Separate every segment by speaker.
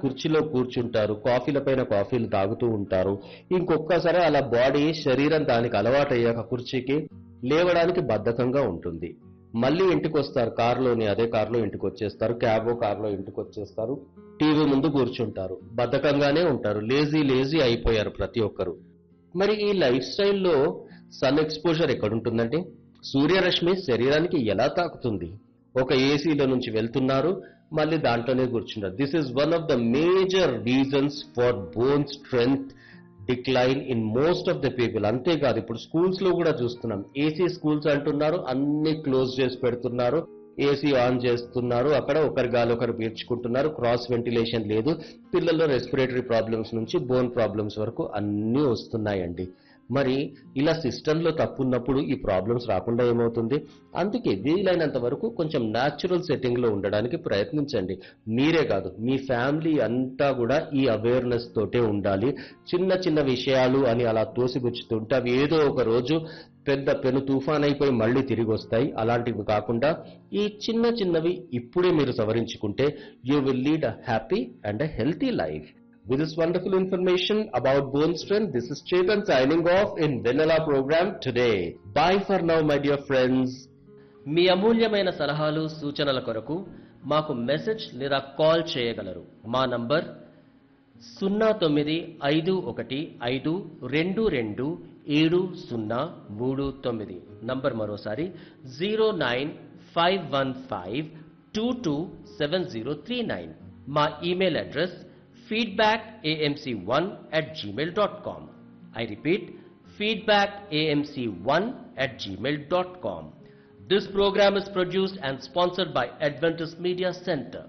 Speaker 1: కుర్చీలో కూర్చుంటారు కాఫీల పైన కాఫీలు తాగుతూ ఉంటారు ఇంకొక్కసారి అలా బాడీ శరీరం దానికి అలవాటయ్యాక కుర్చీకి లేవడానికి బద్ధకంగా ఉంటుంది మళ్ళీ ఇంటికి వస్తారు కారులోని అదే కారులో ఇంటికి వచ్చేస్తారు క్యాబో కారులో ఇంటికి వచ్చేస్తారు టీవీ ముందు కూర్చుంటారు బద్ధకంగానే ఉంటారు లేజీ లేజీ అయిపోయారు ప్రతి ఒక్కరు మరి ఈ లైఫ్ స్టైల్లో సన్ ఎక్స్పోజర్ ఎక్కడుంటుందంటే సూర్యరశ్మి శరీరానికి ఎలా తాకుతుంది ఒక ఏసీలో నుంచి వెళ్తున్నారు మళ్ళీ దాంట్లోనే కూర్చున్నారు this is one of the major reasons for bone strength decline in most of the people అంతేకాదు ఇప్పుడు స్కూల్స్ లో కూడా చూస్తున్నాం ఏసీ స్కూల్స్ అంటున్నారు అన్ని క్లోజ్ చేసి పెడుతున్నారు ఏసీ ఆన్ చేస్తున్నారు అక్కడ ఒకరి గాలి ఒకరు పీల్చుకుంటున్నారు క్రాస్ వెంటిలేషన్ లేదు పిల్లల్లో రెస్పిరేటరీ ప్రాబ్లమ్స్ నుంచి బోన్ ప్రాబ్లమ్స్ వరకు అన్నీ వస్తున్నాయండి మరి ఇలా సిస్టంలో తప్పు ఉన్నప్పుడు ఈ ప్రాబ్లమ్స్ రాకుండా ఏమవుతుంది అందుకే వీలైనంత వరకు కొంచెం న్యాచురల్ సెట్టింగ్ లో ఉండడానికి ప్రయత్నించండి మీరే కాదు మీ ఫ్యామిలీ అంతా కూడా ఈ అవేర్నెస్ తోటే ఉండాలి చిన్న చిన్న విషయాలు అని అలా తోసిపుచ్చుతుంటే అవి ఏదో ఒక రోజు పెద్ద పెను తుఫాన్ అయిపోయి మళ్ళీ తిరిగి వస్తాయి అలాంటివి కాకుండా ఈ చిన్న చిన్నవి ఇప్పుడే మీరు సవరించుకుంటే you will lead a happy and a healthy life With this wonderful information about bone strength, this is Chetan signing off in Vanilla program today. Bye for now, my dear friends.
Speaker 2: మీ అమూల్యమైన సలహాలు సూచనల కొరకు మాకు message లేదా call చేయగలరు మా number సున్నా తొమ్మిది ఐదు ఒకటి ఐదు రెండు రెండు ఏడు సున్నా మూడు తొమ్మిది నంబర్ మరోసారి zero nine five one five two two seven zero three nine మా email address feedback AMC one at Gmail dot com I repeat feedback AMC one at Gmail dot com This program is produced and sponsored by Adventist Media Center.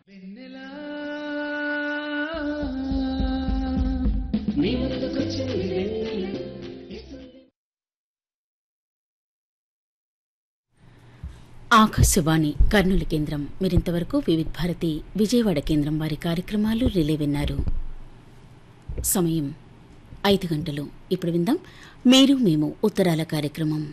Speaker 3: Akashvani Kurnool కేంద్రం మీరింతవరకు వివిధ్ భారతి విజయవాడ కేంద్రం వారి కార్యక్రమాలు relay విన్నారు సమయం ఐదు గంటలు ఇప్పుడు విందాం మీరు మేము ఉత్తరాల కార్యక్రమం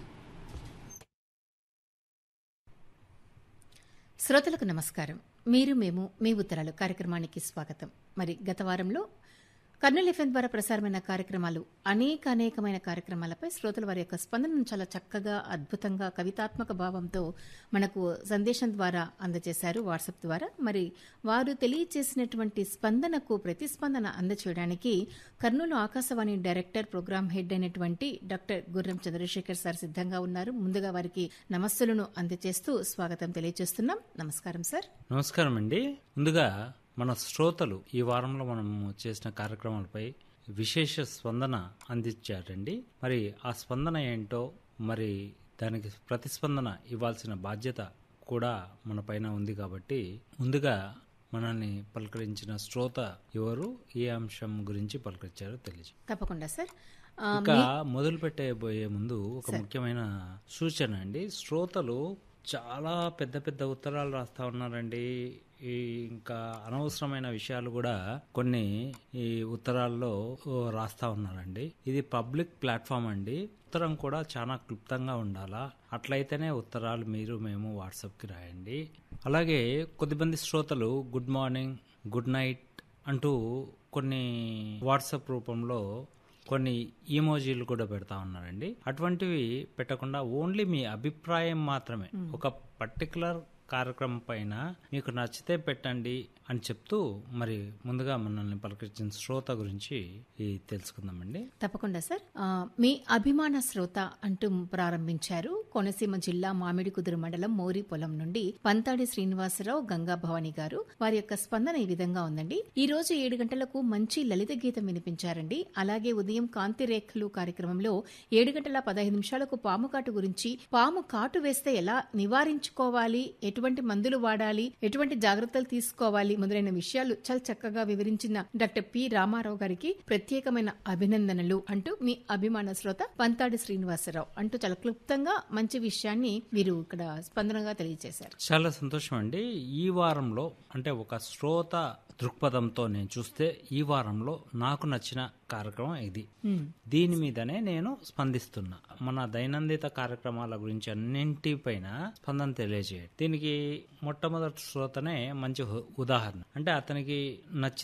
Speaker 4: శ్రోతలకు నమస్కారం మీరు మేము మీ ఉత్తరాలు కార్యక్రమానికి స్వాగతం మరి గత వారంలో కర్నూలు ఎఫ్ఎం ద్వారా ప్రసారమైన కార్యక్రమాలు అనేక అనేకమైన కార్యక్రమాలపై శ్రోతల వారి యొక్క స్పందనను చాలా చక్కగా అద్భుతంగా కవితాత్మక భావంతో మనకు సందేశం ద్వారా అందజేశారు వాట్సాప్ ద్వారా మరి వారు తెలియజేసినటువంటి స్పందనకు ప్రతిస్పందన అందచేయడానికి Kurnool Akashvani director programme head అయినటువంటి డాక్టర్ గుర్రం చంద్రశేఖర్ సార్ సిద్ధంగా ఉన్నారు ముందుగా వారికి నమస్సులను అందజేస్తూ స్వాగతం తెలియజేస్తున్నాం నమస్కారం సార్
Speaker 5: నమస్కారం అండి ముందుగా మన శ్రోతలు ఈ వారంలో మనం చేసిన కార్యక్రమాలపై విశేష స్పందన అందించారండి మరి ఆ స్పందన ఏంటో మరి దానికి ప్రతిస్పందన ఇవ్వాల్సిన బాధ్యత కూడా మన పైన ఉంది కాబట్టి ముందుగా మనల్ని పలకరించిన శ్రోత ఎవరు ఏ అంశం గురించి పలకరించారో తెలియజే
Speaker 4: తప్పకుండా సార్ ఆ,
Speaker 5: ఇక మొదలు పెట్టబోయే ముందు ఒక ముఖ్యమైన సూచన అండి శ్రోతలు చాలా పెద్ద పెద్ద ఉత్తరాలు రాస్తా ఉన్నారండి ఈ ఇంకా అనవసరమైన విషయాలు కూడా కొన్ని ఈ ఉత్తరాల్లో ఓ, రాస్తా ఉన్నారండి ఇది పబ్లిక్ ప్లాట్ఫామ్ అండి ఉత్తరం కూడా చాలా క్లుప్తంగా ఉండాలా అట్లయితేనే ఉత్తరాలు మీరు మేము వాట్సాప్కి రాయండి అలాగే కొద్దిమంది శ్రోతలు గుడ్ మార్నింగ్ గుడ్ నైట్ అంటూ కొన్ని వాట్సాప్ రూపంలో కొన్ని ఈమోజీలు కూడా పెడతా ఉన్నారండి అటువంటివి పెట్టకుండా ఓన్లీ మీ అభిప్రాయం మాత్రమే ఒక పర్టికులర్ కార్యక్రమం పైన మీకు నచ్చితే పెట్టండి అని చెప్తూ మరి ముందుగా మనల్ని పలకరించిన శ్రోత గురించి ఈ తెలుసుకుందామండి
Speaker 4: తప్పకుండా సార్ ఆ, మీ అభిమాన శ్రోత అంటూ ప్రారంభించారు కోనసీమ జిల్లా మామిడి కుదురు మండలం మోరి పొలం నుండి పంతాడి శ్రీనివాసరావు గంగా భవాని గారు వారి యొక్క స్పందన ఈ విధంగా ఉందండి ఈ రోజు ఏడు గంటలకు మంచి లలిత గీతం వినిపించారండి అలాగే ఉదయం కాంతి రేఖలు కార్యక్రమంలో ఏడు గంటల పదహైదు నిమిషాలకు పాము కాటు గురించి పాము కాటు వేస్తే ఎలా నివారించుకోవాలి ఎటువంటి మందులు వాడాలి ఎటువంటి జాగ్రత్తలు తీసుకోవాలి మొదలైన విషయాలు చాలా చక్కగా వివరించిన డాక్టర్ పి రామారావు గారికి ప్రత్యేకమైన అభినందనలు అంటూ మీ అభిమాన శ్రోత పంతాడి శ్రీనివాసరావు అంటూ చాలా క్లుప్తంగా మంచి విషయాన్ని వీరు ఇక్కడ స్పందనగా తెలియజేశారు
Speaker 5: చాలా సంతోషం అండి ఈ వారంలో అంటే ఒక శ్రోత దృక్పథంతో నేను చూస్తే ఈ వారంలో నాకు నచ్చిన కార్యక్రమం ఇది దీని మీదనే నేను స్పందిస్తున్నా మన దైనందిత కార్యక్రమాల గురించి అన్నింటిపైన స్పందన తెలియజేయండి దీనికి మొట్టమొదటి శ్రోతనే మంచి ఉదాహరణ అంటే అతనికి నచ్చిన